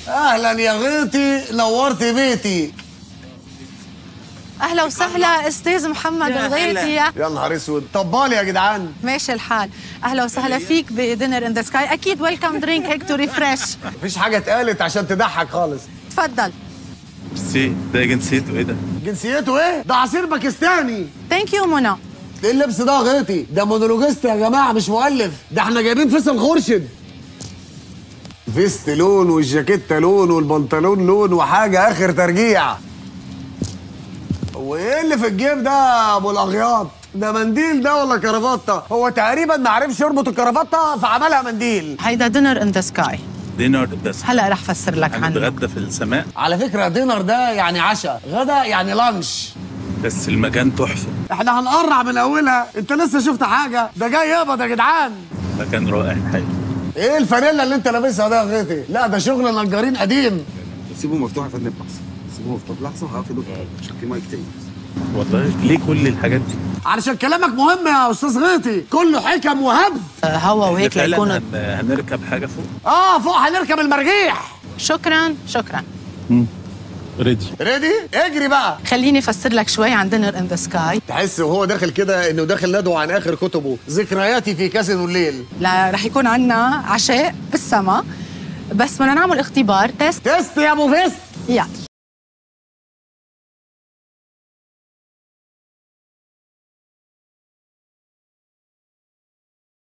اهلا يا غيطي نورت بيتي اهلا وسهلا استاذ محمد الغيطي يا نهار اسود طبالي يا جدعان ماشي الحال اهلا وسهلا فيك بدينر ان ذا سكاي اكيد ويلكم درينك هيك تو ريفرش مفيش حاجه اتقالت عشان تضحك خالص تفضل ميرسي ده جنسيته ايه ده؟ جنسيته ايه ده عصير باكستاني ثانك يو منى ايه اللبس ده يا غيطي ده مونولوجيست يا جماعه مش مؤلف ده احنا جايبين فيصل خورشيد فيست لون والجاكيتة لون والبنطلون لون وحاجه اخر ترجيع وايه اللي في الجيب ده يا ابو الاغياط ده منديل ده ولا كرافته هو تقريبا ما عرفش يربط الكرافته فعملها منديل هيدا دينر ان ذا سكاي دينر ده هلا رح فسر لك عنه هنتغدى في السماء على فكره دينر ده يعني عشاء غدا يعني لانش بس المكان تحفه احنا هنقرع من اولها انت لسه شفت حاجه ده جاي يقبض يا جدعان مكان رائع الحقيقه ايه الفانيلا اللي انت لابسها ده يا غيتي لا ده شغل نجارين قديم سيبه مفتوح يا فندم لحظه سيبه مفتوح لحظه هقفله عشان في مايك تاني والله ليه كل الحاجات دي؟ علشان كلامك مهم يا استاذ غيطي كله حكم وهبد هوا وهيك فعلا ليكون هن... هنركب حاجه فوق اه فوق هنركب المرجيح شكرا شكرا ريدي ريدي اجري بقى خليني افسر لك شوي عن دينر ان ذا سكاي تحس وهو داخل كده انه داخل ندوه عن اخر كتبه ذكرياتي في كاسينو الليل لا رح يكون عنا عشاء بالسما بس بدنا نعمل اختبار تيست تيست يا ابو فيست يلا